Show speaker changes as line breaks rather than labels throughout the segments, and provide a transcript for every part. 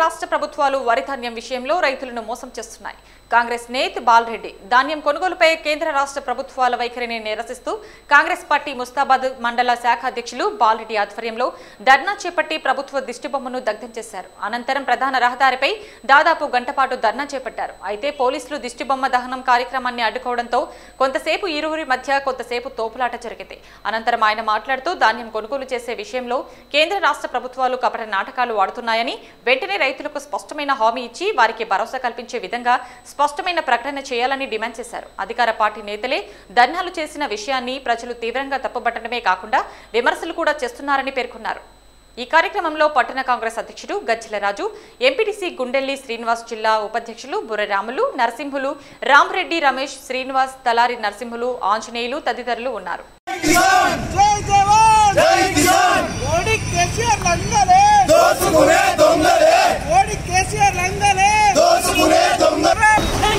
రాష్ట్ర ప్రభుత్వాలు వరి ధాన్యం విషయంలో రైతులను మోసం చేస్తున్నాయి కాంగ్రెస్ నేత్ బాలరెడ్డి ధాన్యం కొనుగోలుపై కేంద్ర రాష్ట్ర ప్రభుత్వాల వైఖరిని నిరసిస్తూ కాంగ్రెస్ పార్టీ ముస్తాబాద్ మండల శాఖ అధ్యక్షులు బాలరెడ్డి ఆధ్వర్యంలో ధర్నా చేపట్టి ప్రభుత్వ దిష్టిబొమ్మను దగ్ధం చేశారు అనంతరం ప్రధాన రహదారిపై దాదాపు గంటపాటు ధర్నా చేపట్టారు అయితే పోలీసులు దిష్టిబొమ్మ దహనం కార్యక్రమాన్ని అడ్డుకోవడంతో కొంతసేపు ఇరువురి మధ్య కొంతసేపు తోపులాట జరిగింది అనంతరం ఆయన మాట్లాడుతూ ధాన్యం కొనుగోలు చేసే విషయంలో కేంద్ర రాష్ట్ర ప్రభుత్వాలు కపట నాటకాలు వాడుతున్నాయని వెంటనే రైతులకు స్పష్టమైన హామీ ఇచ్చి వారికి భరోసా కల్పించే విధంగా స్పష్టమైన ప్రకటన చేయాలని డిమాండ్ చేశారు అధికార పార్టీ నేతలే ధర్నాలు చేసిన విషయాన్ని ప్రజలు తీవ్రంగా తప్పుపట్టడమే కాకుండా విమర్శలు కూడా చేస్తున్నారని పేర్కొన్నారు ఈ కార్యక్రమంలో పట్టణ కాంగ్రెస్ అధ్యక్షుడు గజ్జల రాజు ఎంపీటీసీ గుండెల్లి శ్రీనివాస్ జిల్లా ఉపాధ్యక్షులు బుర్రరాములు నరసింహులు రామరెడ్డి రమేష్ శ్రీనివాస్ తలారి నరసింహులు ఆంజనేయులు తదితరులు ఉన్నారు
జై జవాన్
జై కిసాన్
మోడీ కేసీఆర్ లంగలే
దోచుకునే దొంగలే
మోడీ కేసీఆర్ లంగలే
దోచుకునే దొంగలే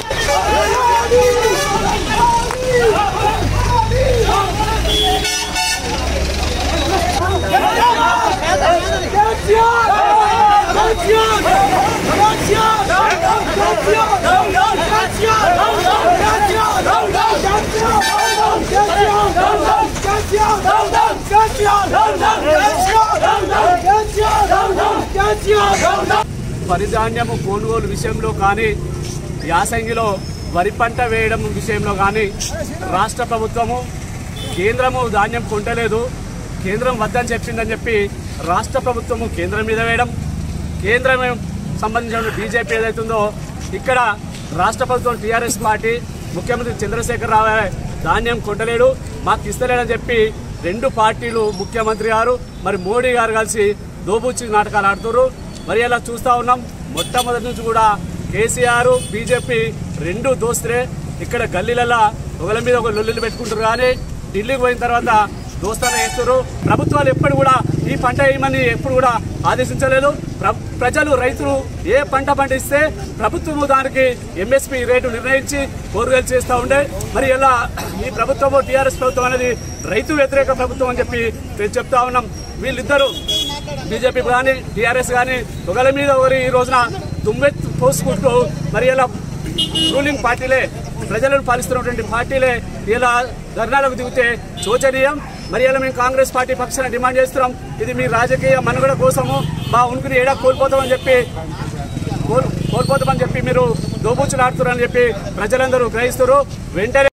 వరి ధాన్యము కొనుగోలు విషయంలో కానీ యాసంగిలో వరి పంట వేయడం విషయంలో కానీ రాష్ట్ర ప్రభుత్వము కేంద్రము ధాన్యం కొంటలేదు కేంద్రం వద్దని చెప్పిందని చెప్పి రాష్ట్ర ప్రభుత్వము కేంద్రం మీద వేయడం కేంద్రం సంబంధించిన బీజేపీ ఏదైతుందో ఇక్కడ రాష్ట్ర ప్రభుత్వం టీఆర్ఎస్ పార్టీ ముఖ్యమంత్రి చంద్రశేఖర్ రావు ధాన్యం కొంటలేడు మాకు ఇస్తలేడని చెప్పి రెండు పార్టీలు ముఖ్యమంత్రి గారు మరి మోడీ గారు కలిసి దోబూచి నాటకాలు ఆడుతున్నారు మరి అలా చూస్తా ఉన్నాం మొట్టమొదటి నుంచి కూడా కేసీఆర్ బీజేపీ రెండు దోస్తులే ఇక్కడ గల్లీలలో ఒకళ్ళ మీద ఒక లొల్లులు పెట్టుకుంటారు కానీ ఢిల్లీకి పోయిన తర్వాత దోస్తాన చేస్తారు ప్రభుత్వాలు ఎప్పుడు కూడా ఈ పంట వేయమని ఎప్పుడు కూడా ఆదేశించలేదు ప్ర- ప్రజలు రైతులు ఏ పంట పండిస్తే ప్రభుత్వము దానికి ఎంఎస్పి రేటు నిర్ణయించి కొనుగోలు చేస్తూ ఉండే మరి ఇలా ఈ ప్రభుత్వము టీఆర్ఎస్ ప్రభుత్వం అనేది రైతు వ్యతిరేక ప్రభుత్వం అని చెప్పి మేము చెప్తా ఉన్నాం వీళ్ళిద్దరూ బీజేపీ కానీ టీఆర్ఎస్ కానీ ఒకరి మీద ఒకరి ఈ రోజున దుమ్మెత్తు పోసుకుంటూ మరి ఇలా రూలింగ్ పార్టీలే ప్రజలను పాలిస్తున్నటువంటి పార్టీలే ఇలా ధర్నాలకు దిగితే శోచనీయం మరి ఇలా మేము కాంగ్రెస్ పార్టీ పక్షాన డిమాండ్ చేస్తున్నాం ఇది మీ రాజకీయ మనుగడ కోసము మా ఉనికిని ఏడా కోల్పోతామని చెప్పి కోల్ కోల్పోతామని చెప్పి మీరు దోబూచులాడుతున్నారని చెప్పి ప్రజలందరూ గ్రహిస్తారు వెంటనే